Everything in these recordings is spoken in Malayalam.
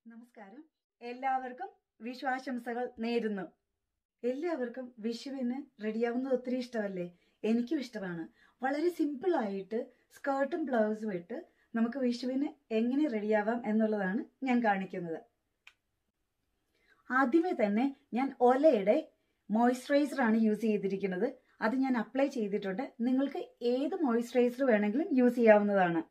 നമസ്കാരം എല്ലാവർക്കും വിശ്വാശംസകൾ നേരുന്നു എല്ലാവർക്കും വിഷുവിന് റെഡിയാവുന്നത് ഒത്തിരി ഇഷ്ടമല്ലേ എനിക്കും ഇഷ്ടമാണ് വളരെ സിമ്പിൾ ആയിട്ട് സ്കേർട്ടും ബ്ലൗസും ഇട്ട് നമുക്ക് വിഷുവിന് എങ്ങനെ റെഡിയാവാം എന്നുള്ളതാണ് ഞാൻ കാണിക്കുന്നത് ആദ്യമേ തന്നെ ഞാൻ ഒലയുടെ മോയ്സ്ചറൈസർ ആണ് യൂസ് ചെയ്തിരിക്കുന്നത് അത് ഞാൻ അപ്ലൈ ചെയ്തിട്ടുണ്ട് നിങ്ങൾക്ക് ഏത് മോയ്സ്ചറൈസർ വേണമെങ്കിലും യൂസ് ചെയ്യാവുന്നതാണ്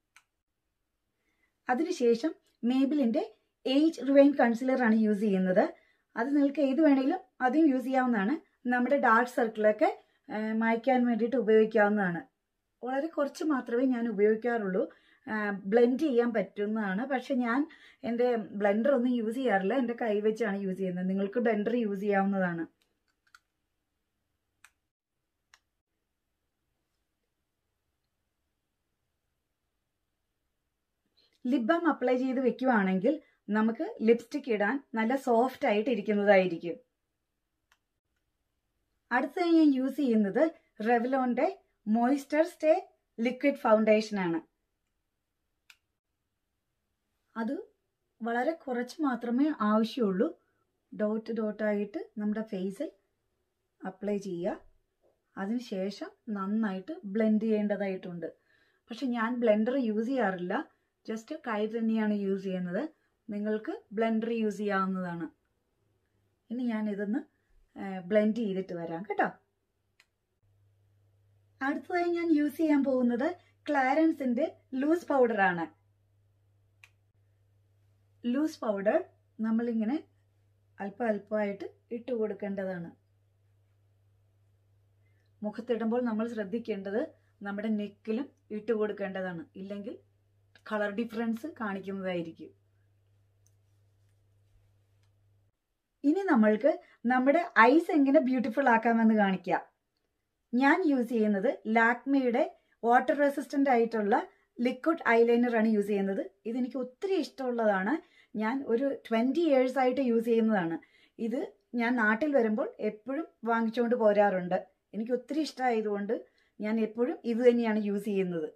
അതിനുശേഷം മേബിലിന്റെ ഏജ് റിവൈൻ കൺസിലർ ആണ് യൂസ് ചെയ്യുന്നത് അത് നിങ്ങൾക്ക് ഏത് വേണമെങ്കിലും അതും യൂസ് ചെയ്യാവുന്നതാണ് നമ്മുടെ ഡാർക്ക് സർക്കിളൊക്കെ മായ്ക്കാൻ വേണ്ടിയിട്ട് ഉപയോഗിക്കാവുന്നതാണ് വളരെ കുറച്ച് മാത്രമേ ഞാൻ ഉപയോഗിക്കാറുള്ളൂ ബ്ലെൻഡ് ചെയ്യാൻ പറ്റുന്നതാണ് പക്ഷെ ഞാൻ എൻ്റെ ബ്ലെൻഡർ ഒന്നും യൂസ് ചെയ്യാറില്ല എൻ്റെ കൈ വെച്ചാണ് യൂസ് ചെയ്യുന്നത് നിങ്ങൾക്ക് ബ്ലെൻഡർ യൂസ് ചെയ്യാവുന്നതാണ് ലിപ് ബാം അപ്ലൈ ചെയ്ത് വെക്കുവാണെങ്കിൽ നമുക്ക് ലിപ്സ്റ്റിക് ഇടാൻ നല്ല സോഫ്റ്റ് ആയിട്ട് ഇരിക്കുന്നതായിരിക്കും അടുത്ത ഞാൻ യൂസ് ചെയ്യുന്നത് റെവലോന്റെ മോയിസ്റ്റർ സ്റ്റേ ലിക്വിഡ് ഫൗണ്ടേഷൻ ആണ് അത് വളരെ കുറച്ച് മാത്രമേ ആവശ്യമുള്ളൂ ഡോട്ട് ഡോട്ടായിട്ട് നമ്മുടെ ഫേസിൽ അപ്ലൈ ചെയ്യുക അതിനുശേഷം നന്നായിട്ട് ബ്ലെൻഡ് ചെയ്യേണ്ടതായിട്ടുണ്ട് പക്ഷെ ഞാൻ ബ്ലെൻഡർ യൂസ് ചെയ്യാറില്ല ജസ്റ്റ് കൈ തന്നെയാണ് യൂസ് ചെയ്യുന്നത് നിങ്ങൾക്ക് ബ്ലെൻഡർ യൂസ് ചെയ്യാവുന്നതാണ് ഇനി ഞാൻ ഇതൊന്ന് ബ്ലെൻഡ് ചെയ്തിട്ട് വരാം കേട്ടോ അടുത്തതായി ഞാൻ യൂസ് ചെയ്യാൻ പോകുന്നത് ക്ലാരൻസിന്റെ ലൂസ് പൗഡർ ആണ് ലൂസ് പൗഡർ നമ്മളിങ്ങനെ അല്പം അല്പമായിട്ട് ഇട്ട് കൊടുക്കേണ്ടതാണ് മുഖത്തിടുമ്പോൾ നമ്മൾ ശ്രദ്ധിക്കേണ്ടത് നമ്മുടെ നെക്കിലും ഇട്ട് കൊടുക്കേണ്ടതാണ് ഇല്ലെങ്കിൽ കളർ ഡിഫറൻസ് കാണിക്കുന്നതായിരിക്കും ഇനി നമ്മൾക്ക് നമ്മുടെ ഐസ് എങ്ങനെ ബ്യൂട്ടിഫുൾ ആക്കാമെന്ന് കാണിക്കാം ഞാൻ യൂസ് ചെയ്യുന്നത് ലാക്മിയുടെ വാട്ടർ റെസിസ്റ്റന്റ് ആയിട്ടുള്ള ലിക്വിഡ് ഐലൈനർ ആണ് യൂസ് ചെയ്യുന്നത് ഇതെനിക്ക് ഒത്തിരി ഇഷ്ടമുള്ളതാണ് ഞാൻ ഒരു ട്വൻറ്റി ഇയേഴ്സ് ആയിട്ട് യൂസ് ചെയ്യുന്നതാണ് ഇത് ഞാൻ നാട്ടിൽ വരുമ്പോൾ എപ്പോഴും വാങ്ങിച്ചുകൊണ്ട് പോരാറുണ്ട് എനിക്ക് ഒത്തിരി ഇഷ്ടമായതുകൊണ്ട് ഞാൻ എപ്പോഴും ഇത് തന്നെയാണ് യൂസ് ചെയ്യുന്നത്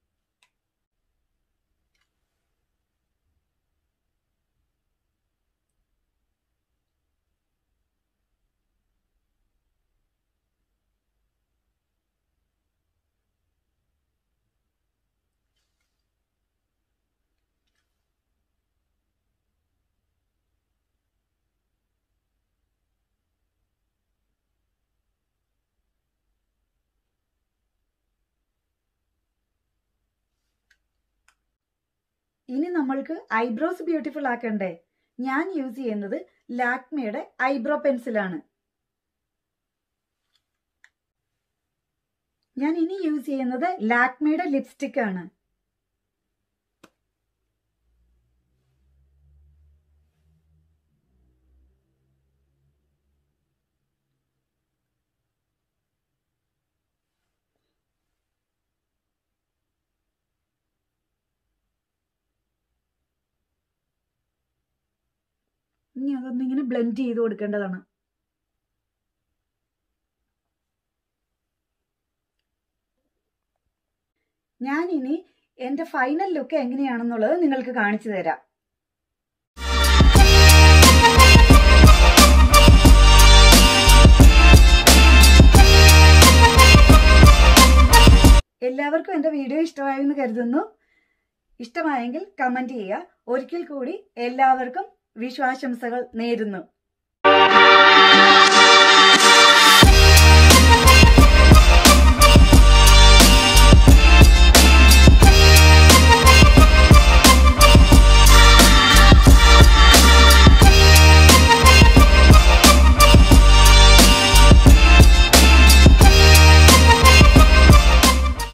ഇനി നമ്മൾക്ക് ഐബ്രോസ് ബ്യൂട്ടിഫുൾ ആക്കണ്ടേ ഞാൻ യൂസ് ചെയ്യുന്നത് ലാക്മിയുടെ ഐബ്രോ പെൻസിലാണ് ഞാൻ ഇനി യൂസ് ചെയ്യുന്നത് ലാക്മിയുടെ ലിപ്സ്റ്റിക് ആണ് ഇനി അതൊന്നിങ്ങനെ ബ്ലെൻഡ് ചെയ്ത് കൊടുക്കേണ്ടതാണ് ഞാൻ ഇനി എന്റെ ഫൈനൽ ലുക്ക് എങ്ങനെയാണെന്നുള്ളത് നിങ്ങൾക്ക് കാണിച്ചു തരാം എല്ലാവർക്കും എന്റെ വീഡിയോ ഇഷ്ടമായെന്ന് കരുതുന്നു ഇഷ്ടമായെങ്കിൽ കമന്റ് ചെയ്യുക ഒരിക്കൽ കൂടി എല്ലാവർക്കും വിശ്വാശംസകൾ നേരുന്നു